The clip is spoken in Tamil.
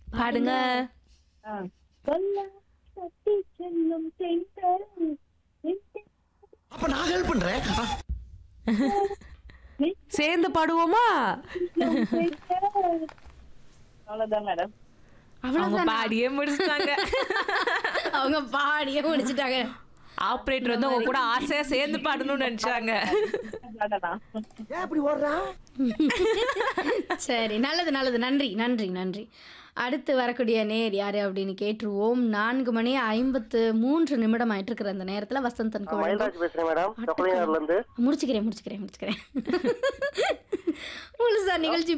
பாடுங்க ஆ. கொல்லா தட்டி செல்லும் தென்றல் அப்ப நான் ஹெல்ப் பண்றேன் ஆ. சேர்ந்து பாடுவோமா அவ்வளவுதான் மேடம் அவங்க அவ்வளவுதான் பாடியே முடிச்சிட்டாங்க அவங்க பாடியே முடிச்சிட்டாங்க ஆபரேட்டர் வந்து உங்க கூட ஆசையா சேர்ந்து பாடணும்னு நினைச்சாங்க பாடலாம் ஏன் இப்படி ஓடுறா சரி நல்லது நல்லது நன்றி நன்றி நன்றி அடுத்து வரக்கூடிய நேர் யாரு அப்படின்னு கேட்டுருவோம் நான்கு மணி ஐம்பத்து மூன்று நிமிடம் ஆயிட்டு இருக்கிற அந்த நேரத்துல வசந்தன் கோவில் மயில்ராஜ் பேசுறேன் மேடம் சொக்கலிங்கார்ல இருந்து முடிச்சுக்கிறேன் முடிச்சுக்கிறேன் முடிச்சுக்கிறேன் முழுசா நிகழ்ச்சி